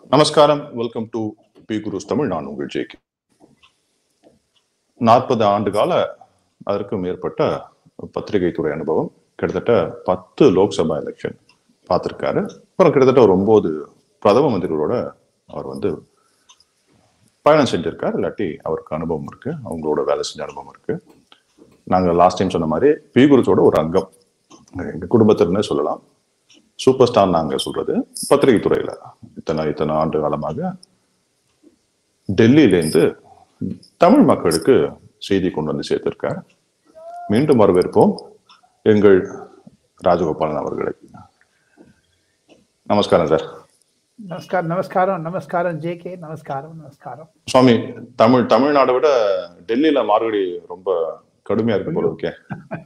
நமஸ்காரம் welcome to P Gurus Tamil நான் உங்கள் ஜேகே நாற்பது ஆண்டு கால அதற்கும் மேற்பட்ட பத்திரிகை துறை அனுபவம் கிட்டத்தட்ட பத்து லோக்சபா எலெக்ஷன் பார்த்துருக்காரு அப்புறம் கிட்டத்தட்ட ஒரு ஒன்பது பிரதம மந்திரிகளோட அவர் வந்து பயணம் செஞ்சிருக்காரு இல்லாட்டி அவருக்கு அனுபவம் இருக்கு அவங்களோட வேலை செஞ்ச அனுபவம் இருக்கு நாங்க லாஸ்ட் டைம் சொன்ன மாதிரி பி குருஸோட ஒரு அங்கம் எங்க குடும்பத்தினே சொல்லலாம் சூப்பர் ஸ்டார் நாங்க சொல்றது பத்திரிகை துறையில இத்தனை இத்தனை ஆண்டு காலமாக டெல்லியிலேருந்து தமிழ் மக்களுக்கு செய்தி கொண்டு வந்து சேர்த்திருக்கார் மீண்டும் வரவேற்போம் எங்கள் ராஜகோபாலன் அவர்களை நமஸ்காரம் சார் நமஸ்காரம் நமஸ்காரம் நமஸ்காரம் ஜேகே நமஸ்காரம் நமஸ்காரம் சுவாமி தமிழ் தமிழ்நாடை விட டெல்லியில மார்கழி ரொம்ப கடுமையா இருக்கு போல இருக்கே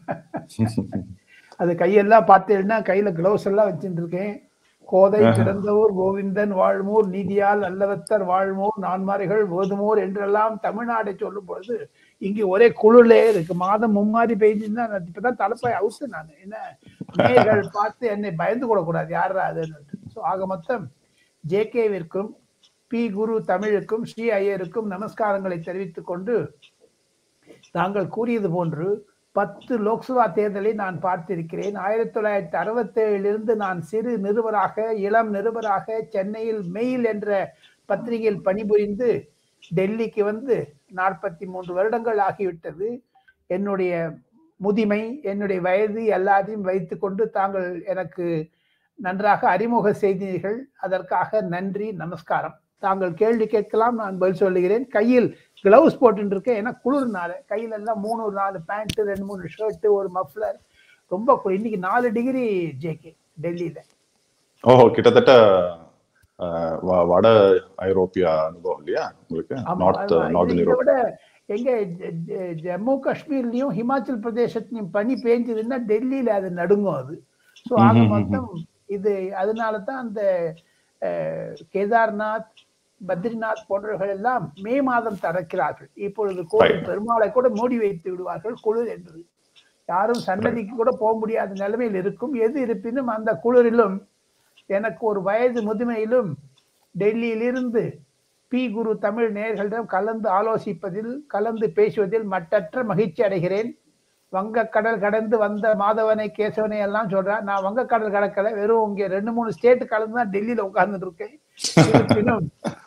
அது கையெல்லாம் பார்த்தீங்கன்னா கையில கிளவுஸ் எல்லாம் வச்சுட்டு இருக்கேன் கோதை பிறந்தவூர் கோவிந்தன் வாழ்மூர் நீதியால் அல்லவத்தர் வாழ்மூர் நான்மாரிகள் ஓதுமூர் என்றெல்லாம் தமிழ்நாடை சொல்லும் பொழுது இங்க ஒரே குளிர்லே இருக்கு மாதம் மும்மாரி பெய்ஞ்சுன்னா நான் இப்பதான் தலைப்பை அவுத்து நான் என்ன நேயர்கள் பார்த்து என்னை பயந்து கூடக்கூடாது யாரா அதுன்னு ஸோ ஆக மொத்தம் ஜேகேவிற்கும் பி குரு தமிழுக்கும் ஸ்ரீ ஐயருக்கும் நமஸ்காரங்களை தெரிவித்துக் கொண்டு தாங்கள் கூறியது போன்று பத்து லோக்சபா தேர்தலை நான் பார்த்திருக்கிறேன் ஆயிரத்தி தொள்ளாயிரத்தி அறுபத்தி ஏழிலிருந்து நான் சிறு நிருபராக இளம் நிருபராக சென்னையில் மெயில் என்ற பத்திரிகையில் பணிபுரிந்து டெல்லிக்கு வந்து நாற்பத்தி மூன்று வருடங்கள் ஆகிவிட்டது என்னுடைய முதுமை என்னுடைய வயது எல்லாத்தையும் வைத்துக்கொண்டு தாங்கள் எனக்கு நன்றாக அறிமுக செய்தீர்கள் அதற்காக நன்றி நமஸ்காரம் தாங்கள் கேள்வி கேட்கலாம் நான் பதில் சொல்லுகிறேன் கையில் கிளவுஸ் போட்டு இருக்கேன் ஏன்னா குளிர்னால கையில எல்லாம் மூணு நாலு பேண்ட் ரெண்டு மூணு ஷர்ட் ஒரு மஃப்ளர் ரொம்ப குளிர் இன்னைக்கு நாலு டிகிரி ஜேகே டெல்லியில ஓஹோ கிட்டத்தட்ட வட ஐரோப்பியா அனுபவம் இல்லையா உங்களுக்கு நார்த் நார்தன் யூரோப் விட எங்க ஜம்மு காஷ்மீர்லயும் ஹிமாச்சல் பிரதேசத்திலையும் பனி பேஞ்சதுன்னா டெல்லியில அது நடுங்கும் அது ஸோ ஆக மொத்தம் இது அதனால தான் அந்த கேதார்நாத் பத்ரிநாத் போன்றவர்கள் எல்லாம் மே மாதம் திறக்கிறார்கள் இப்பொழுது கோவில் பெருமாளை கூட மூடி வைத்து விடுவார்கள் குளிர் என்று யாரும் சன்னதிக்கு கூட போக முடியாத நிலைமையில் இருக்கும் எது இருப்பினும் அந்த குளிரிலும் எனக்கு ஒரு வயது முதுமையிலும் டெல்லியிலிருந்து பி குரு தமிழ் நேர்களிடம் கலந்து ஆலோசிப்பதில் கலந்து பேசுவதில் மட்டற்ற மகிழ்ச்சி அடைகிறேன் வங்கக்கடல் கடந்து வந்த மாதவனை கேசவனை எல்லாம் சொல்றேன் நான் வங்கக்கடல் கடக்கல வெறும் இங்க ரெண்டு மூணு ஸ்டேட் கலந்து தான் டெல்லியில உட்கார்ந்துட்டு இருக்கேன் இருப்பினும்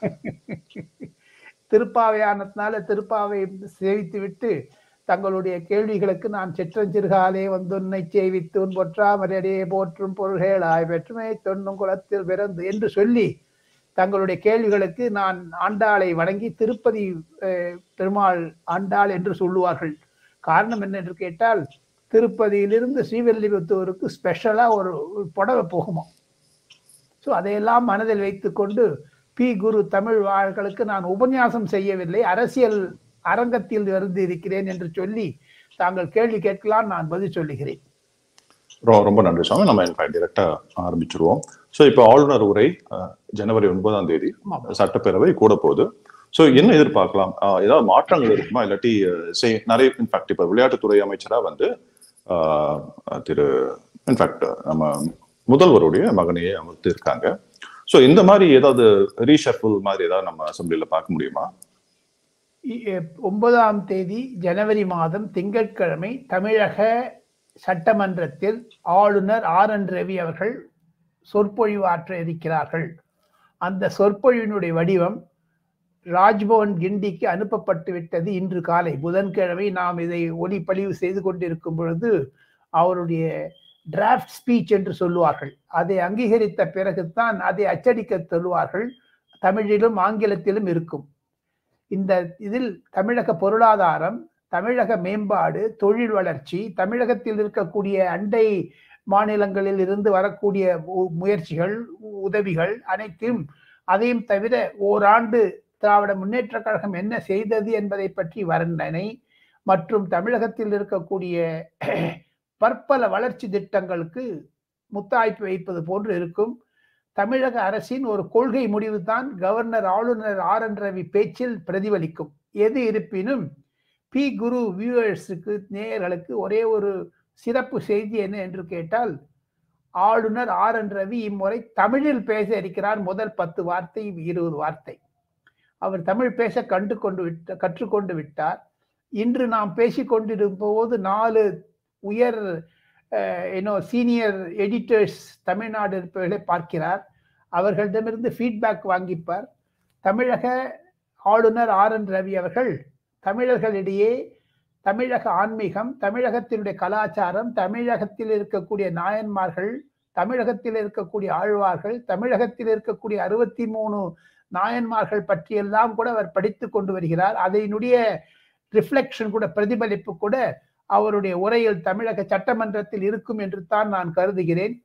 திருப்பாவையானத்தினால திருப்பாவை சேவித்து விட்டு தங்களுடைய கேள்விகளுக்கு நான் சிற்றஞ்சிறுகாலே வந்துன்னை சேவித்து உன் பொற்றாமரையடியே போற்றும் பொருள்களாய் வெற்றுமை தொன்னும் குளத்தில் பிறந்து என்று சொல்லி தங்களுடைய கேள்விகளுக்கு நான் ஆண்டாளை வணங்கி திருப்பதி பெருமாள் ஆண்டாள் என்று சொல்லுவார்கள் காரணம் என்ன என்று கேட்டால் திருப்பதியிலிருந்து ஸ்ரீவெல்லிபுத்தூருக்கு ஸ்பெஷலா ஒரு புடவை போகுமா ஸோ அதையெல்லாம் மனதில் வைத்துக்கொண்டு பி குரு தமிழ் வாழ்களுக்கு நான் உபன்யாசம் செய்யவில்லை அரசியல் அரங்கத்தில் இருந்து இருக்கிறேன் என்று சொல்லி தாங்கள் கேள்வி கேட்கலாம் நான் பதில் சொல்லுகிறேன் ரொம்ப நன்றி சுவாமி நம்ம இன்ஃபேக்ட் டிரெக்டா ஆரம்பிச்சிருவோம் ஸோ இப்போ ஆளுநர் உரை ஜனவரி ஒன்பதாம் தேதி சட்டப்பேரவை கூட போகுது ஸோ என்ன எதிர்பார்க்கலாம் ஏதாவது மாற்றங்கள் இருக்குமா இல்லாட்டி நிறைய இன்ஃபேக்ட் இப்போ விளையாட்டுத்துறை அமைச்சரா வந்து திரு இன்ஃபேக்ட் நம்ம முதல்வருடைய மகனையே அமர்த்து இருக்காங்க ஸோ இந்த மாதிரி ஏதாவது ரீஷஃபுல் மாதிரி ஏதாவது நம்ம அசம்பிளில பார்க்க முடியுமா ஒன்பதாம் தேதி ஜனவரி மாதம் திங்கட்கிழமை தமிழக சட்டமன்றத்தில் ஆளுநர் ஆர் என் ரவி அவர்கள் சொற்பொழிவு ஆற்ற இருக்கிறார்கள் அந்த சொற்பொழிவினுடைய வடிவம் ராஜ்பவன் கிண்டிக்கு அனுப்பப்பட்டு விட்டது இன்று காலை புதன்கிழமை நாம் இதை ஒளிப்பதிவு செய்து கொண்டிருக்கும் பொழுது அவருடைய டிராஃப்ட் ஸ்பீச் என்று சொல்லுவார்கள் அதை அங்கீகரித்த பிறகுதான் அதை அச்சடிக்க சொல்லுவார்கள் தமிழிலும் ஆங்கிலத்திலும் இருக்கும் இந்த இதில் தமிழக பொருளாதாரம் தமிழக மேம்பாடு தொழில் வளர்ச்சி தமிழகத்தில் இருக்கக்கூடிய அண்டை மாநிலங்களில் இருந்து வரக்கூடிய முயற்சிகள் உதவிகள் அனைத்தையும் அதையும் தவிர ஓராண்டு திராவிட முன்னேற்ற கழகம் என்ன செய்தது என்பதை பற்றி வர்ணனை மற்றும் தமிழகத்தில் இருக்கக்கூடிய பற்பல வளர்ச்சி திட்டங்களுக்கு முத்தாய்ப்பு வைப்பது போன்று இருக்கும் தமிழக அரசின் ஒரு கொள்கை முடிவு தான் கவர்னர் ஆளுநர் ஆர் என் ரவி பேச்சில் பிரதிபலிக்கும் எது இருப்பினும் பி குரு வியூவர்ஸுக்கு நேயர்களுக்கு ஒரே ஒரு சிறப்பு செய்தி என்ன என்று கேட்டால் ஆளுநர் ஆர் என் ரவி இம்முறை தமிழில் பேச இருக்கிறார் முதல் பத்து வார்த்தை இருபது வார்த்தை அவர் தமிழ் பேச கண்டு கொண்டு விட்ட கற்றுக்கொண்டு விட்டார் இன்று நாம் பேசிக் கொண்டிருக்கும் போது நாலு உயர் இன்னோ சீனியர் எடிட்டர்ஸ் தமிழ்நாடு இருப்பவர்களை பார்க்கிறார் அவர்களிடமிருந்து ஃபீட்பேக் வாங்கிப்பார் தமிழக ஆளுநர் ஆர் என் ரவி அவர்கள் தமிழர்களிடையே தமிழக ஆன்மீகம் தமிழகத்தினுடைய கலாச்சாரம் தமிழகத்தில் இருக்கக்கூடிய நாயன்மார்கள் தமிழகத்தில் இருக்கக்கூடிய ஆழ்வார்கள் தமிழகத்தில் இருக்கக்கூடிய அறுபத்தி மூணு நாயன்மார்கள் பற்றியெல்லாம் கூட அவர் படித்து கொண்டு வருகிறார் அதனுடைய ரிஃப்ளெக்ஷன் கூட பிரதிபலிப்பு கூட அவருடைய உரையில் தமிழக சட்டமன்றத்தில் இருக்கும் என்று தான் நான் கருதுகிறேன்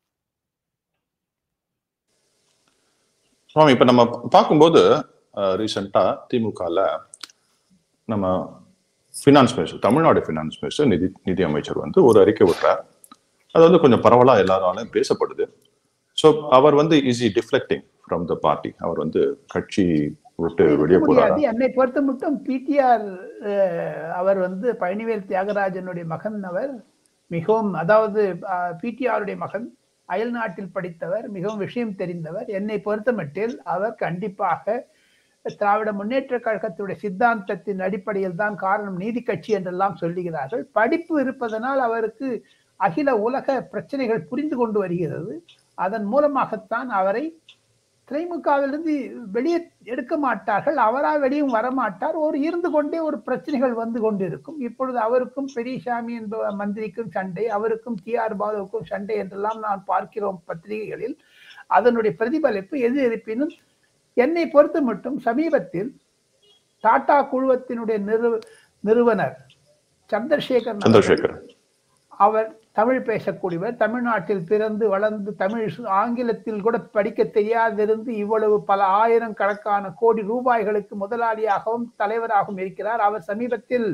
சுவாமி இப்ப நம்ம பார்க்கும்போது ரீசெண்டா திமுகல நம்ம finance minister Tamil Nadu finance minister நிதி நிதி அமைச்சர் வந்து ஒரு அறிக்கை விடுறார் அது வந்து கொஞ்சம் பரவலா எல்லாராலும் பேசப்படுது ஸோ அவர் வந்து easy deflecting from the party அவர் வந்து கட்சி விட்டு வெளியே போறாரு என்னை பொறுத்த மட்டும் பிடிஆர் அவர் வந்து பழனிவேல் தியாகராஜனுடைய மகன் அவர் மிகவும் அதாவது பிடிஆருடைய மகன் அயல் நாட்டில் படித்தவர் மிகவும் விஷயம் தெரிந்தவர் என்னை பொறுத்த மட்டில் அவர் கண்டிப்பாக திராவிட முன்னேற்ற கழகத்துடைய சித்தாந்தத்தின் அடிப்படையில் தான் காரணம் நீதி கட்சி என்றெல்லாம் சொல்லுகிறார்கள் படிப்பு இருப்பதனால் அவருக்கு அகில உலக பிரச்சனைகள் புரிந்து கொண்டு வருகிறது அதன் மூலமாகத்தான் அவரை திமுகவிலிருந்து வெளியே எடுக்க மாட்டார்கள் அவரா வெளியும் வரமாட்டார் ஒரு இருந்து கொண்டே ஒரு பிரச்சனைகள் வந்து கொண்டிருக்கும் இப்பொழுது அவருக்கும் பெரியசாமி என்ப மந்திரிக்கும் சண்டை அவருக்கும் டி ஆர் பாலுவுக்கும் சண்டை என்றெல்லாம் நான் பார்க்கிறோம் பத்திரிகைகளில் அதனுடைய பிரதிபலிப்பு எது இருப்பினும் என்னை பொறுத்த மட்டும் சமீபத்தில் டாடா குழுவத்தினுடைய நிறு நிறுவனர் சந்திரசேகர் சந்திரசேகர் அவர் தமிழ் பேசக்கூடியவர் தமிழ்நாட்டில் பிறந்து வளர்ந்து தமிழ் ஆங்கிலத்தில் கூட படிக்க தெரியாதிருந்து இவ்வளவு பல ஆயிரம் கணக்கான கோடி ரூபாய்களுக்கு முதலாளியாகவும் தலைவராகவும் இருக்கிறார் அவர் சமீபத்தில்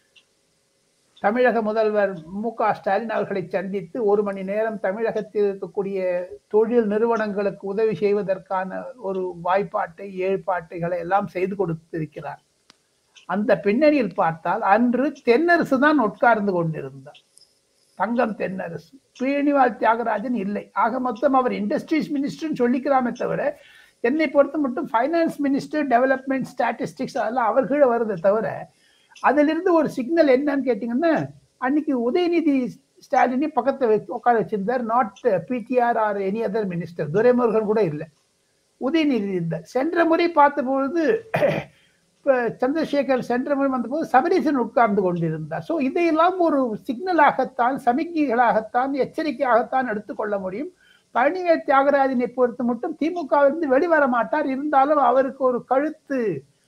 தமிழக முதல்வர் மு க ஸ்டாலின் அவர்களை சந்தித்து ஒரு மணி நேரம் தமிழகத்தில் இருக்கக்கூடிய தொழில் நிறுவனங்களுக்கு உதவி செய்வதற்கான ஒரு வாய்ப்பாட்டை ஏற்பாட்டுகளை எல்லாம் செய்து கொடுத்திருக்கிறார் அந்த பின்னணியில் பார்த்தால் அன்று தென்னரசு தான் உட்கார்ந்து கொண்டிருந்தார் தங்கம் தென்னரசு பேணிவாள் தியாகராஜன் இல்லை ஆக மொத்தம் அவர் இண்டஸ்ட்ரீஸ் மினிஸ்டர்னு சொல்லிக்கலாமே தவிர என்னை பொறுத்த மட்டும் ஃபைனான்ஸ் மினிஸ்டர் டெவலப்மெண்ட் ஸ்டாட்டிஸ்டிக்ஸ் அதெல்லாம் அவர் கீழே வருதே தவிர அதிலிருந்து ஒரு சிக்னல் என்னன்னு கேட்டீங்கன்னா அன்னைக்கு உதயநிதி ஸ்டாலினே பக்கத்தை வச்சு உட்கார வச்சிருந்தார் not PTR or any other minister Duraimurugan கூட இல்லை உதயநிதி இருந்தார் சென்ற முறை பார்த்த பொழுது இப்போ சந்திரசேகர் சென்ற முறை வந்தபோது சபரீசன் உட்கார்ந்து கொண்டிருந்தார் ஸோ இதையெல்லாம் ஒரு சிக்னலாகத்தான் சமிக்கைகளாகத்தான் எச்சரிக்கையாகத்தான் எடுத்துக்கொள்ள முடியும் பழனிவேல் தியாகராஜனை பொறுத்து மட்டும் திமுகவிலிருந்து வெளிவர மாட்டார் இருந்தாலும் அவருக்கு ஒரு கழுத்து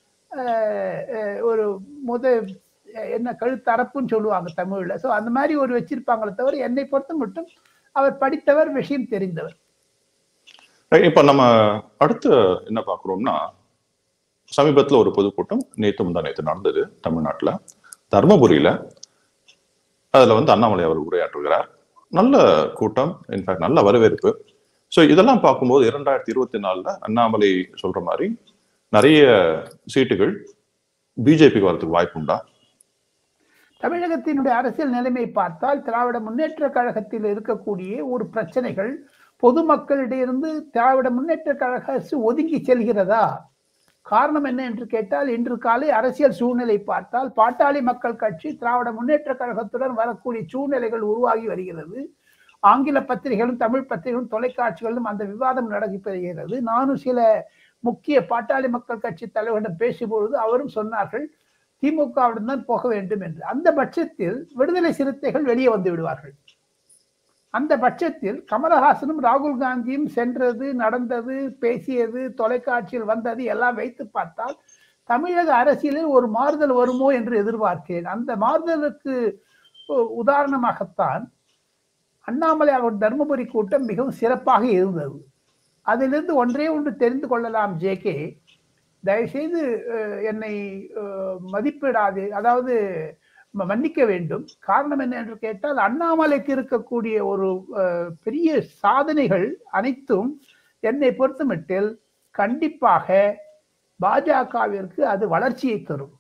ஒரு முத என்ன கழுத்தரப்புன்னு சொல்லுவாங்க தமிழ்ல ஸோ அந்த மாதிரி ஒரு வச்சிருப்பாங்களே தவிர என்னை பொறுத்த மட்டும் அவர் படித்தவர் விஷயம் தெரிந்தவர் இப்ப நம்ம அடுத்து என்ன பாக்குறோம்னா சமீபத்துல ஒரு பொதுக்கூட்டம் நேற்று முந்தா நேற்று நடந்தது தமிழ்நாட்டுல தர்மபுரியில அதுல வந்து அண்ணாமலை அவர் உரையாற்றுகிறார் நல்ல கூட்டம் இன்ஃபேக்ட் நல்ல வரவேற்பு ஸோ இதெல்லாம் பார்க்கும்போது இரண்டாயிரத்தி இருபத்தி நாலுல அண்ணாமலை சொல்ற மாதிரி நிறைய சீட்டுகள் பிஜேபிக்கு வரதுக்கு வாய்ப்பு உண்டா தமிழகத்தினுடைய அரசியல் நிலைமை பார்த்தால் திராவிட முன்னேற்ற கழகத்தில் இருக்கக்கூடிய ஒரு பிரச்சனைகள் பொதுமக்களிடையிருந்து திராவிட முன்னேற்ற கழக அரசு ஒதுங்கி செல்கிறதா காரணம் என்ன என்று கேட்டால் இன்று காலை அரசியல் சூழ்நிலை பார்த்தால் பாட்டாளி மக்கள் கட்சி திராவிட முன்னேற்ற கழகத்துடன் வரக்கூடிய சூழ்நிலைகள் உருவாகி வருகிறது ஆங்கில பத்திரிகைகளும் தமிழ் பத்திரிகைகளும் தொலைக்காட்சிகளிலும் அந்த விவாதம் நடைபெறுகிறது நானும் சில முக்கிய பாட்டாளி மக்கள் கட்சி தலைவரிடம் பேசும்பொழுது அவரும் சொன்னார்கள் திமுகவுடன் தான் போக வேண்டும் என்று அந்த பட்சத்தில் விடுதலை சிறுத்தைகள் வெளியே வந்து விடுவார்கள் அந்த பட்சத்தில் கமலஹாசனும் ராகுல் காந்தியும் சென்றது நடந்தது பேசியது தொலைக்காட்சியில் வந்தது எல்லாம் வைத்து பார்த்தால் தமிழக அரசியலில் ஒரு மாறுதல் வருமோ என்று எதிர்பார்க்கிறேன் அந்த மாறுதலுக்கு உதாரணமாகத்தான் அண்ணாமலை அவர் தர்மபுரி கூட்டம் மிகவும் சிறப்பாக இருந்தது அதிலிருந்து ஒன்றே ஒன்று தெரிந்து கொள்ளலாம் ஜே கே தயவுசெய்து என்னை மதிப்பிடாது அதாவது மன்னிக்க வேண்டும் காரணம் என்ன என்று கேட்டால் அண்ணாமலைக்கு இருக்கக்கூடிய ஒரு பெரிய சாதனைகள் அனைத்தும் என்னை பொறுத்தமட்டில் கண்டிப்பாக பாஜகவிற்கு அது வளர்ச்சியை தரும்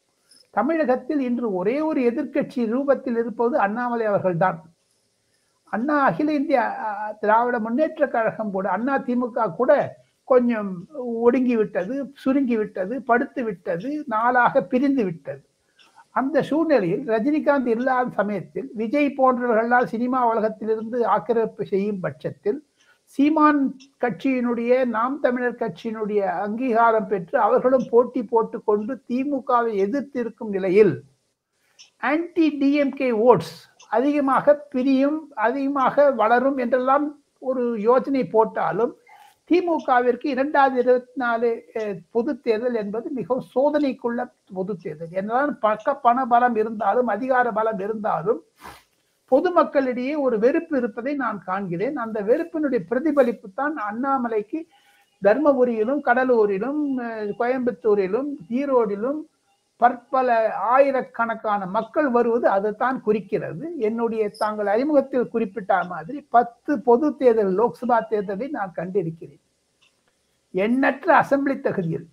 தமிழகத்தில் இன்று ஒரே ஒரு எதிர்கட்சி ரூபத்தில் இருப்பது அண்ணாமலை அவர்கள்தான் அண்ணா அகில இந்திய அஹ், திராவிட முன்னேற்ற கழகம் கூட அண்ணா திமுக கூட கொஞ்சம் ஒடுங்கி விட்டது சுருங்கி விட்டது படுத்து விட்டது நாளாக பிரிந்து விட்டது அந்த சூழ்நிலையில் ரஜினிகாந்த் இல்லாத சமயத்தில் விஜய் போன்றவர்களால் சினிமா உலகத்திலிருந்து ஆக்கிரமிப்பு செய்யும் பட்சத்தில் சீமான் கட்சியினுடைய நாம் தமிழர் கட்சியினுடைய அங்கீகாரம் பெற்று அவர்களும் போட்டி போட்டுக்கொண்டு திமுகவை எதிர்த்து இருக்கும் நிலையில் ஆன்டி டிஎம்கே ஓட்ஸ் அதிகமாக பிரியும் அதிகமாக வளரும் என்றெல்லாம் ஒரு யோசனை போட்டாலும் திமுகவிற்கு இரண்டாயிரத்தி இருபத்தி நாலு பொது தேர்தல் என்பது மிகவும் சோதனைக்குள்ள பொது தேர்தல் என்னதான் பக்க பண பலம் இருந்தாலும் அதிகார பலம் இருந்தாலும் பொதுமக்களிடையே ஒரு வெறுப்பு இருப்பதை நான் காண்கிறேன் அந்த வெறுப்பினுடைய பிரதிபலிப்பு தான் அண்ணாமலைக்கு தர்மபுரியிலும் கடலூரிலும் அஹ், கோயம்புத்தூரிலும் ஈரோடிலும் பற்பல ஆயிரக்கணக்கான மக்கள் வருவது அதுதான் குறிக்கிறது என்னுடைய தாங்கள் அறிமுகத்தில் குறிப்பிட்ட மாதிரி பத்து பொது தேர்தல் லோக்சபா தேர்தலை நான் கண்டிருக்கிறேன் எண்ணற்ற அசெம்பிளி தொகுதியில்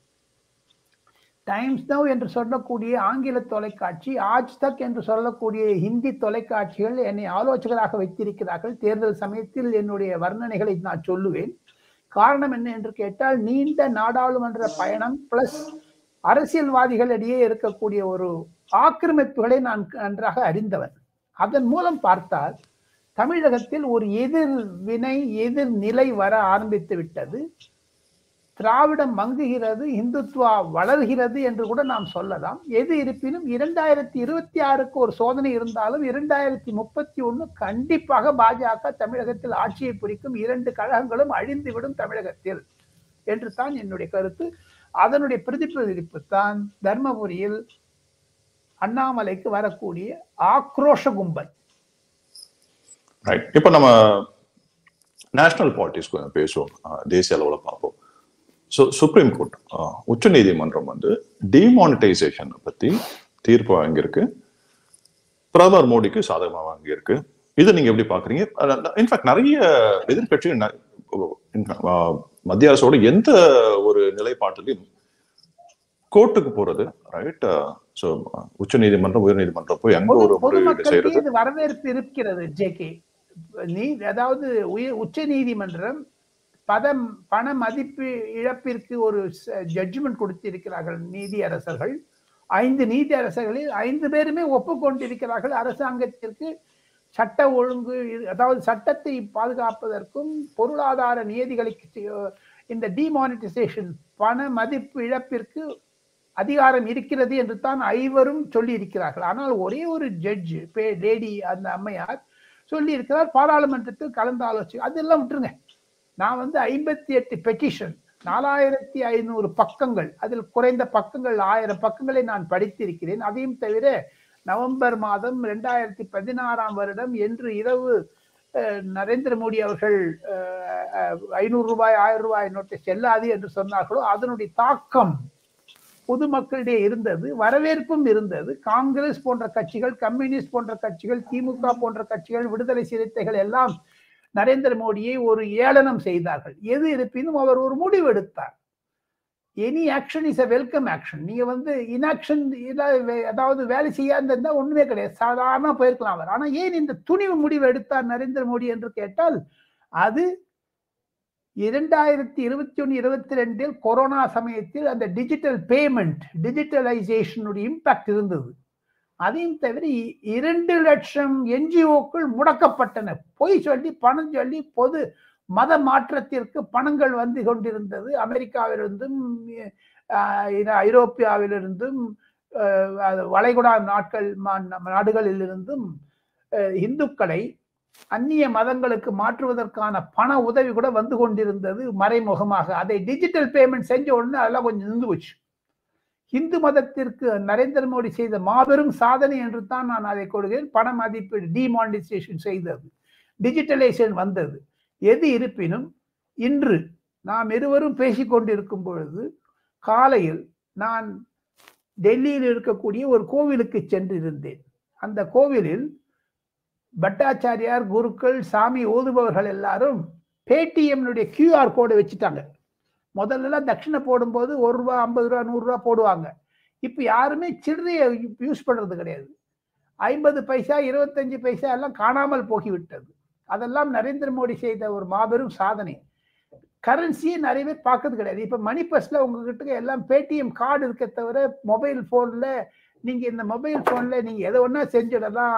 டைம்ஸ் நவ் என்று சொல்லக்கூடிய ஆங்கில தொலைக்காட்சி ஆஜ் தக் என்று சொல்லக்கூடிய ஹிந்தி தொலைக்காட்சிகள் என்னை ஆலோசகராக வைத்திருக்கிறார்கள் தேர்தல் சமயத்தில் என்னுடைய வர்ணனைகளை நான் சொல்லுவேன் காரணம் என்ன என்று கேட்டால் நீண்ட நாடாளுமன்ற பயணம் பிளஸ் அரசியல்வாதிகளிடையே இருக்கக்கூடிய ஒரு ஆக்கிரமிப்புகளை நான் நன்றாக அறிந்தவன் அதன் மூலம் பார்த்தால் தமிழகத்தில் ஒரு எதிர் வினை எதிர் நிலை வர ஆரம்பித்து விட்டது திராவிடம் மங்குகிறது இந்துத்துவா வளர்கிறது என்று கூட நாம் சொல்லலாம் எது இருப்பினும் இரண்டாயிரத்தி இருபத்தி ஆறுக்கு ஒரு சோதனை இருந்தாலும் இரண்டாயிரத்தி முப்பத்தி ஒண்ணு கண்டிப்பாக பாஜக தமிழகத்தில் ஆட்சியை பிடிக்கும் இரண்டு கழகங்களும் அழிந்துவிடும் தமிழகத்தில் என்று தான் என்னுடைய கருத்து அதனுடைய பிரதிபலிப்பு தான் தர்மபுரியில் அண்ணாமலைக்கு வரக்கூடிய ஆக்ரோஷ கும்பல் ரைட் இப்போ நம்ம நேஷனல் பாலிட்டிக்ஸ் கொஞ்சம் பேசுவோம் அஹ் தேசிய அளவில் பார்ப்போம் ஸோ சுப்ரீம் கோர்ட் உச்ச நீதிமன்றம் வந்து டிமானிட்டைசேஷன் பத்தி தீர்ப்பு வாங்கியிருக்கு பிரதமர் மோடிக்கு சாதகமாக வாங்கியிருக்கு இதை நீங்க எப்படி பாக்குறீங்க இன்ஃபேக்ட் நிறைய எதிர்கட்சிகள் ந- அஹ் மத்திய அரசோட எந்த ஒரு நிலைப்பாட்டிலையும் கோர்ட்டுக்கு போறது ரைட் ஸோ உச்ச நீதிமன்றம் உயர் நீதிமன்றம் போய் அங்க பொது ஒரு முறையீடு பொதுமக்களிடையே செய்யறது இது வரவேற்பு இருக்கிறது ஜேகே நீ அதாவது உய- உச்ச நீதிமன்றம் பதம் பண மதிப்பு இழப்பிற்கு ஒரு ஜட்ஜ்மெண்ட் கொடுத்திருக்கிறார்கள் நீதி அரசர்கள் ஐந்து நீதி அரசர்களில் ஐந்து பேருமே ஒப்புக்கொண்டிருக்கிறார்கள் அரசாங்கத்திற்கு சட்ட ஒழுங்கு இரு- அதாவது சட்டத்தை பாதுகாப்பதற்கும் பொருளாதார நியதிகளுக்கு செ- இந்த டிமானிட்டைசேஷன் பண மதிப்பு இழப்பிற்கு அதிகாரம் இருக்கிறது என்று தான் ஐவரும் சொல்லி இருக்கிறார்கள் ஆனால் ஒரே ஒரு ஜட்ஜ் லேடி அந்த அம்மையார் சொல்லி இருக்கிறார் பாராளுமன்றத்தில் கலந்து ஆலோசி அதெல்லாம் விட்டுருங்க நான் வந்து ஐம்பத்தி எட்டு பெட்டிஷன் நாலாயிரத்தி ஐநூறு பக்கங்கள் அதில் குறைந்த பக்கங்கள் ஆயிரம் பக்கங்களை நான் படித்திருக்கிறேன் அதையும் தவிர நவம்பர் மாதம் ரெண்டாயிரத்தி பதினாறாம் வருடம் என்று இரவு அஹ், நரேந்திர மோடி அவர்கள் அஹ், அஹ், ஐநூறு ரூபாய் ஆயிரம் ரூபாய் நோட்டை செல்லாது என்று சொன்னார்களோ அதனுடைய தாக்கம் பொதுமக்களிடையே இருந்தது வரவேற்பும் இருந்தது காங்கிரஸ் போன்ற கட்சிகள் கம்யூனிஸ்ட் போன்ற கட்சிகள் திமுக போன்ற கட்சிகள் விடுதலை சிறுத்தைகள் எல்லாம் நரேந்திர மோடியை ஒரு ஏளனம் செய்தார்கள் எது இருப்பினும் அவர் ஒரு முடிவு எடுத்தார் any action is a welcome action நீங்க வந்து இன்ஆக்ஷன் அதாவது வேலை செய்யாத இருந்தா ஒண்ணுமே கிடையாது சாதாரண போயிருக்கலாம் அவர் ஆனா ஏன் இந்த துணிவு முடிவு எடுத்தார் நரேந்திர மோடி என்று கேட்டால் அது இரண்டாயிரத்தி இருபத்தி ஒன்று இருபத்தி ரெண்டில் கொரோனா சமயத்தில் அந்த டிஜிட்டல் பேமெண்ட் டிஜிட்டலைசேஷனுடைய இம்பாக்ட் இருந்தது அதையும் தவிர இ- இரண்டு லட்சம் என்ஜிஓக்கள் முடக்கப்பட்டன பொய் சொல்லி பணம் சொல்லி பொது மத மாற்றத்திற்கு பணங்கள் வந்து கொண்டிருந்தது அமெரிக்காவிலிருந்தும் ஆஹ், இது ஐரோப்பியாவிலிருந்தும் ஆஹ், அது வளைகுடா நாட்கள் மா- நாடுகளிலிருந்தும் ஆஹ், இந்துக்களை அந்நிய மதங்களுக்கு மாற்றுவதற்கான பண உதவி கூட வந்து கொண்டிருந்தது மறைமுகமாக அதை டிஜிட்டல் பேமெண்ட் செஞ்ச உடனே அதெல்லாம் கொஞ்சம் நின்று போச்சு இந்து மதத்திற்கு நரேந்திர மோடி செய்த மாபெரும் சாதனை என்று தான் நான் அதை கொடுக்கிறேன் பண மதிப்பீடு டிமானிட்டைசேஷன் செய்தது டிஜிட்டலைசேஷன் வந்தது எது இருப்பினும் இன்று நாம் இருவரும் பேசிக் கொண்டிருக்கும் பொழுது காலையில் நான் டெல்லியில் இருக்கக்கூடிய ஒரு கோவிலுக்கு சென்றிருந்தேன் அந்த கோவிலில் பட்டாச்சாரியார் குருக்கள் சாமி ஓதுபவர்கள் எல்லாரும் பேடிஎம்னுடைய கியூஆர் கோடை வச்சுட்டாங்க முதல்ல எல்லாம் தட்சிணை போடும்போது ஒரு ரூபா ஐம்பது ரூபா நூறு ரூபா போடுவாங்க இப்போ யாருமே சில்லறையை யூஸ் பண்றது கிடையாது ஐம்பது பைசா இருபத்தஞ்சு பைசா எல்லாம் காணாமல் போகிவிட்டது அதெல்லாம் நரேந்திர மோடி செய்த ஒரு மாபெரும் சாதனை கரன்சியே நிறைய பேர் பார்க்கறது கிடையாது இப்ப மணி பர்ஸ்ல உங்ககிட்ட எல்லாம் பேடிஎம் கார்டு இருக்க தவிர மொபைல் போன்ல நீங்க இந்த மொபைல் போன்ல நீங்க எதை ஒண்ணா செஞ்சிடலாம்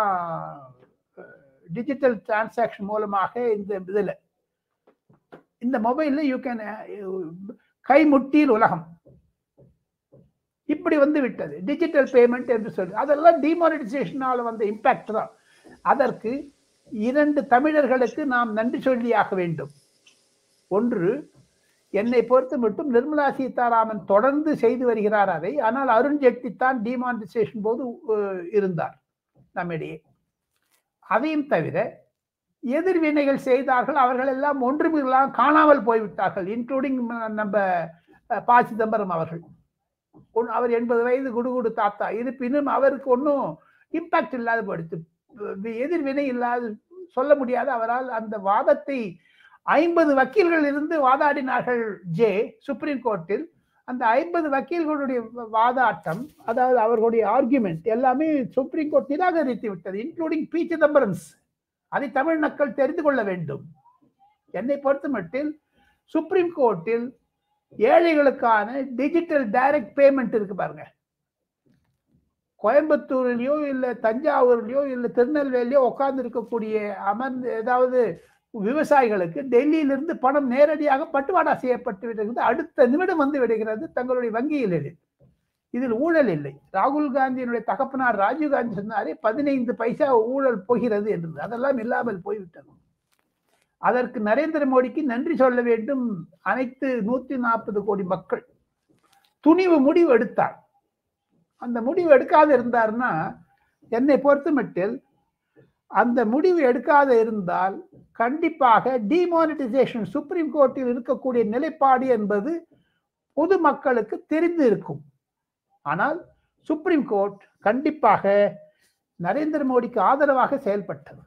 டிஜிட்டல் டிரான்சாக்ஷன் மூலமாக இந்த இதுல இந்த மொபைல்ல யூ கேன் கைமுட்டியில் உலகம் இப்படி வந்து விட்டது டிஜிட்டல் பேமெண்ட் என்று சொல்லி அதெல்லாம் டிமானிட்டைசேஷனால வந்த இம்பாக்ட் தான் அதற்கு இரண்டு தமிழர்களுக்கு நாம் நன்றி சொல்லியாக வேண்டும் ஒன்று என்னை பொறுத்து மட்டும் நிர்மலா சீதாராமன் தொடர்ந்து செய்து வருகிறார் அதை ஆனால் அருண் ஜேட்லி தான் டிமானிட்டைசேஷன் போது அஹ், இருந்தார் நம்மிடையே அதையும் தவிர எதிர்வினைகள் செய்தார்கள் அவர்கள் எல்லாம் ஒன்றுமில்லாம் காணாமல் போய்விட்டார்கள் இன்க்ளூடிங் நம்ம அஹ், ப சிதம்பரம் அவர்கள் ஒண்ணு- அவர் எண்பது வயது குடுகுடு தாத்தா இருப்பினும் அவருக்கு ஒன்றும் இம்பாக்ட் இல்லாத போயிடுச்சு அஹ் எதிர்வினை இல்லாத சொல்ல முடியாத அவரால் அந்த வாதத்தை ஐம்பது வக்கீல்கள் இருந்து வாதாடினார்கள் ஜே சுப்ரீம் கோர்ட்டில் அந்த ஐம்பது வக்கீல்களுடைய வாதாட்டம் அதாவது அவர்களுடைய ஆர்குமெண்ட் எல்லாமே சுப்ரீம் கோர்ட் நிராகரித்து விட்டது இன்க்ளூடிங் பி சிதம்பரம்ஸ் அதை தமிழ் மக்கள் தெரிந்து கொள்ள வேண்டும் என்னை பொறுத்த மட்டில் சுப்ரீம் கோர்ட்டில் ஏழைகளுக்கான டிஜிட்டல் டைரக்ட் பேமெண்ட் இருக்கு பாருங்க கோயம்புத்தூர்லயோ இல்ல தஞ்சாவூர்லயோ இல்ல திருநெல்வேலியோ உட்கார்ந்து இருக்கக்கூடிய அமர்ந்து ஏதாவது விவசாயிகளுக்கு டெல்லியிலிருந்து பணம் நேரடியாக பட்டுவாடா செய்யப்பட்டு விடுகிறது அடுத்த நிமிடம் வந்து விடுகிறது தங்களுடைய வங்கியில் இதில் ஊழல் இல்லை ராகுல் காந்தியினுடைய தகப்பனார் ராஜீவ் காந்தி சொன்னாரே பதினைந்து பைசா ஊழல் போகிறது என்றது அதெல்லாம் இல்லாமல் போய்விட்டது அதற்கு நரேந்திர மோடிக்கு நன்றி சொல்ல வேண்டும் அனைத்து நூத்தி நாற்பது கோடி மக்கள் துணிவு முடிவு எடுத்தார் அந்த முடிவு எடுக்காத இருந்தார்னா என்னை பொறுத்த மட்டில் அந்த முடிவு எடுக்காத இருந்தால் கண்டிப்பாக டிமானிட்டைசேஷன் சுப்ரீம் கோர்ட்டில் இருக்கக்கூடிய நிலைப்பாடு என்பது பொதுமக்களுக்கு தெரிந்து இருக்கும் ஆனால் சுப்ரீம் கோர்ட் கண்டிப்பாக நரேந்திர மோடிக்கு ஆதரவாக செயல்பட்டது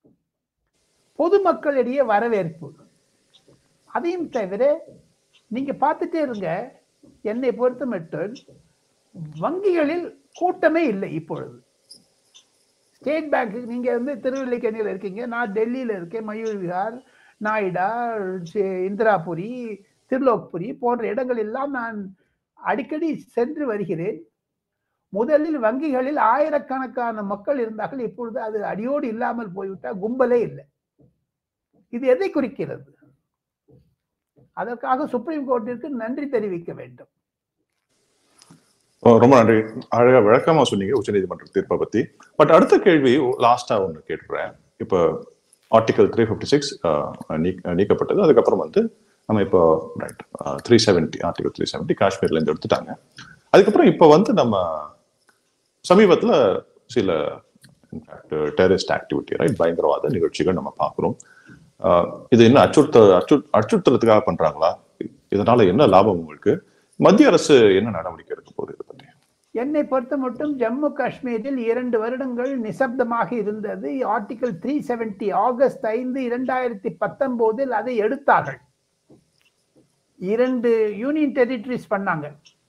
பொதுமக்களிடையே வரவேற்பு அதையும் தவிர நீங்க பார்த்துட்டே இருங்க என்னை பொறுத்த மட்டும் வங்கிகளில் கூட்டமே இல்லை இப்பொழுது ஸ்டேட் பேங்க் நீங்க வந்து திருவல்லிக்கேணியில் இருக்கீங்க நான் டெல்லியில இருக்கேன் மயூர் விஹார் நாய்டா சி- இந்திராபுரி திருலோக்புரி போன்ற இடங்கள் எல்லாம் நான் அடிக்கடி சென்று வருகிறேன் முதலில் வங்கிகளில் ஆயிரக்கணக்கான மக்கள் இருந்தார்கள் இப்பொழுது அது அடியோடு இல்லாமல் போய்விட்டால் கும்பலே இல்லை இது எதை குறிக்கிறது அதற்காக சுப்ரீம் கோர்ட்டிற்கு நன்றி தெரிவிக்க வேண்டும் ஓ, ரொம்ப நன்றி அழகா விளக்கமா சொன்னீங்க உச்சநீதிமன்ற தீர்ப்பை பத்தி பட் அடுத்த கேள்வி லாஸ்டா ஒன்று கேட்கிறேன் இப்போ ஆர்டிகல் த்ரீ ஃபிஃப்டி சிக்ஸ் நீக்கப்பட்டது அதுக்கப்புறம் வந்து நம்ம இப்போ right three seventy article three seventy காஷ்மீர்ல இருந்து எடுத்துட்டாங்க அதுக்கப்புறம் இப்போ வந்து நம்ம சமீபத்துல சில டெரரிஸ்ட் ஆக்டிவிட்டி ரைட் பயங்கரவாத நிகழ்ச்சிகள் நம்ம பார்க்குறோம் இது என்ன அச்சுறுத்த அச்சு அச்சுறுத்துறதுக்காக பண்றாங்களா இதனால என்ன லாபம் உங்களுக்கு மத்திய அரசு என்ன நடவடிக்கை எடுக்க போகுது இதை பத்தி என்னை பொறுத்த மட்டும் ஜம்மு காஷ்மீரில் இரண்டு வருடங்கள் நிசப்தமாக இருந்தது ஆர்டிகல் த்ரீ செவன்டி ஆகஸ்ட் ஐந்து இரண்டாயிரத்தி பத்தொன்பதில் அதை எடுத்தார்கள் இரண்டு யூனியன் டெரிட்டரிஸ் பண்ணாங்க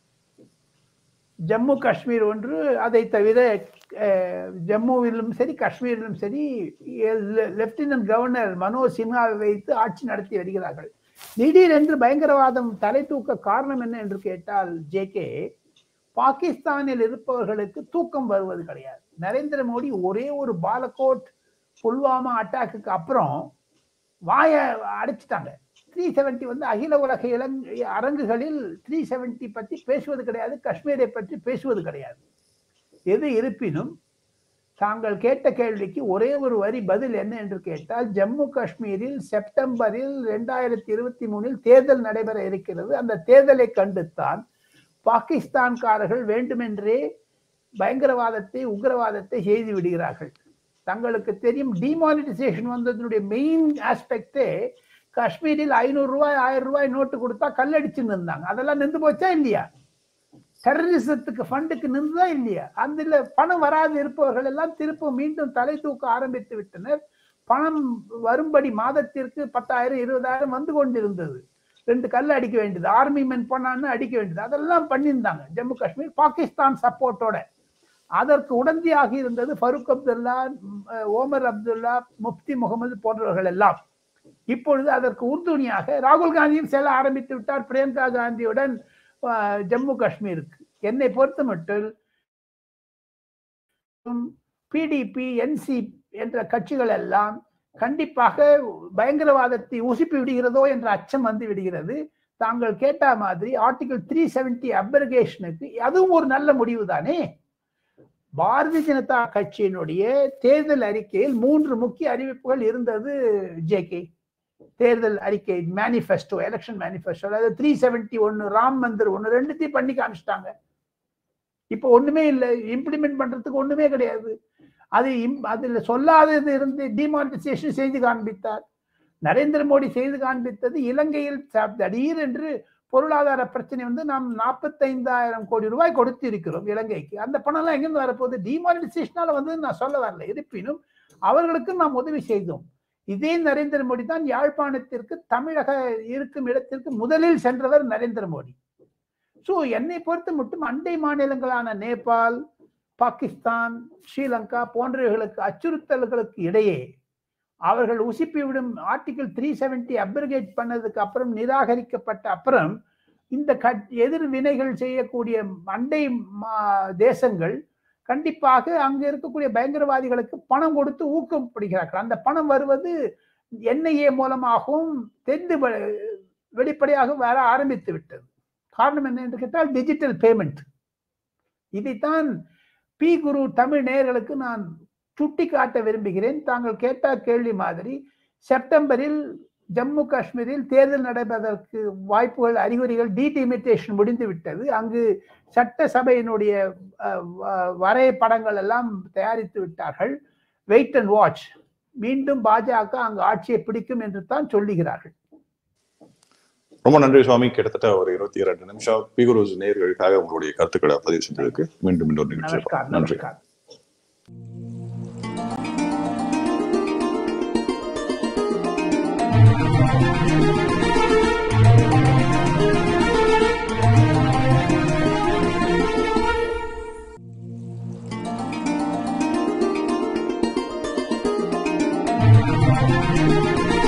ஜம்மு காஷ்மீர் ஒன்று அதை தவிர அஹ், ஜம்முவிலும் சரி காஷ்மீரிலும் சரி லெப்டினன்ட் கவர்னர் மனோஜ் சின்ஹாவை வைத்து ஆட்சி நடத்தி வருகிறார்கள் திடீரென்று பயங்கரவாதம் தலை தூக்க காரணம் என்ன என்று கேட்டால் ஜே கே பாகிஸ்தானில் இருப்பவர்களுக்கு தூக்கம் வருவது கிடையாது நரேந்திர மோடி ஒரே ஒரு பாலகோட் புல்வாமா அட்டாக்குக்கு அப்புறம் வாய அடைச்சிட்டாங்க த்ரீ செவன்டி வந்து அகில உலக இளங் அரங்குகளில் த்ரீ செவன்டி பற்றி பேசுவது கிடையாது காஷ்மீரை பற்றி பேசுவது கிடையாது எது இருப்பினும் தாங்கள் கேட்ட கேள்விக்கு ஒரே ஒரு வரி பதில் என்ன என்று கேட்டால் ஜம்மு காஷ்மீரில் செப்டம்பரில் ரெண்டாயிரத்தி இருபத்தி மூணில் தேர்தல் நடைபெற இருக்கிறது அந்த தேர்தலை கண்டுத்தான் பாகிஸ்தான்காரர்கள் வேண்டுமென்றே பயங்கரவாதத்தை உக்ரவாதத்தை செய்து விடுகிறார்கள் தங்களுக்கு தெரியும் டிமானிட்டைசேஷன் வந்ததனுடைய மெயின் ஆஸ்பெக்டே காஷ்மீரில் ஐநூறு ரூபாய் ஆயிரம் ரூபாய் நோட்டு கொடுத்தா கல்லடிச்சுன்னு இருந்தாங்க அதெல்லாம் நின்று போச்சா இல்லையா டெரரிசத்துக்கு ஃபண்டுக்கு நின்றுதா இல்லையா அந்த பணம் வராது இருப்பவர்கள் எல்லாம் திரும்ப மீண்டும் தலை தூக்க ஆரம்பித்து விட்டனர் பணம் வரும்படி மாதத்திற்கு பத்தாயிரம் இருபதாயிரம் வந்து கொண்டிருந்தது ரெண்டு கல் அடிக்க வேண்டியது ஆர்மி மென் போனான்னு அடிக்க வேண்டியது அதெல்லாம் பண்ணியிருந்தாங்க ஜம்மு காஷ்மீர் பாகிஸ்தான் சப்போர்ட்டோட அதற்கு உடந்தையாக இருந்தது ஃபருக் அப்துல்லா ஓமர் அப்துல்லா முப்தி முகமது போன்றவர்கள் எல்லாம் இப்பொழுது அதற்கு உறுதுணையாக ராகுல் காந்தியும் செல்ல ஆரம்பித்து விட்டார் பிரியங்கா காந்தியுடன் ஜம்மு காஷ்மீருக்கு என்னை பொறுத்த மட்டும் பிடிபி என்சி என்ற கட்சிகள் எல்லாம் கண்டிப்பாக பயங்கரவாதத்தை உசுப்பி விடுகிறதோ என்ற அச்சம் வந்து விடுகிறது தாங்கள் கேட்ட மாதிரி ஆர்டிகல் த்ரீ செவன்டி அப்ரிகேஷனுக்கு அதுவும் ஒரு நல்ல முடிவு தானே பாரதிய ஜனதா கட்சியினுடைய தேர்தல் அறிக்கையில் மூன்று முக்கிய அறிவிப்புகள் இருந்தது ஜே கே தேர்தல் அறிக்கை மேனிஃபெஸ்டோ எலெக்ஷன் மேனிஃபெஸ்டோ அதாவது த்ரீ செவன்டி ஒன்னு ராம் மந்திர் ஒன்னு ரெண்டுத்தையும் பண்ணி காமிச்சிட்டாங்க இப்போ ஒண்ணுமே இல்லை இம்ப்ளிமெண்ட் பண்றதுக்கு ஒண்ணுமே கிடையாது அது அதுல சொல்லாதது இருந்து டிமானிட்டைசேஷன் செய்து காண்பித்தார் நரேந்திர மோடி செய்து காண்பித்தது இலங்கையில் திடீர் என்று பொருளாதார பிரச்சனை வந்து நாம் நாற்பத்தைந்தாயிரம் கோடி ரூபாய் கொடுத்து இருக்கிறோம் இலங்கைக்கு அந்த பணம் எல்லாம் எங்கிருந்து வரப்போகுது டிமானிட்டைசேஷனால வந்து நான் சொல்ல வரல இருப்பினும் அவர்களுக்கு நாம் உதவி செய்தோம் இதே நரேந்திர மோடி தான் யாழ்ப்பாணத்திற்கு தமிழக இருக்கும் இடத்திற்கு முதலில் சென்றவர் நரேந்திர மோடி ஸோ என்னை பொறுத்த மட்டும் அண்டை மாநிலங்களான நேபாள் பாகிஸ்தான் ஸ்ரீலங்கா போன்றவைகளுக்கு அச்சுறுத்தல்களுக்கு இடையே அவர்கள் உசிப்பிவிடும் ஆர்டிகிள் த்ரீ செவன்டி அப்ரிகேட் பண்ணதுக்கு அப்புறம் நிராகரிக்கப்பட்ட அப்புறம் இந்த எதிர் வினைகள் செய்யக்கூடிய அண்டை தேசங்கள் கண்டிப்பாக அங்க இருக்கக்கூடிய பயங்கரவாதிகளுக்கு பணம் கொடுத்து ஊக்கப்படுகிறார்கள் அந்த பணம் வருவது என்ஐஏ மூலமாகவும் தெரிந்து வெளிப்படையாக வர ஆரம்பித்து விட்டது காரணம் என்ன என்று கேட்டால் டிஜிட்டல் பேமெண்ட் இதைத்தான் பி குரு தமிழ் நேயர்களுக்கு நான் சுட்டி காட்ட விரும்புகிறேன் தாங்கள் கேட்ட கேள்வி மாதிரி செப்டம்பரில் ஜம்மு காஷ்மீரில் தேர்தல் நடைபெறுவதற்கு வாய்ப்புகள் அறிகுறிகள் டீடிமிட்டேஷன் முடிந்து விட்டது அங்கு சட்டசபையினுடைய வரைபடங்கள் எல்லாம் தயாரித்து விட்டார்கள் வெயிட் அண்ட் வாட்ச் மீண்டும் பாஜக அங்கு ஆட்சியை பிடிக்கும் என்று தான் சொல்லுகிறார்கள் ரொம்ப நன்றி சுவாமி கிட்டத்தட்ட ஒரு இருபத்தி இரண்டு நிமிஷம் பிகுருஸ் நேர்களுக்காக உங்களுடைய கருத்துக்களை பதிவு செஞ்சதுக்கு மீண்டும் இன்னொரு நிகழ்ச்சி நன்றி Thank you.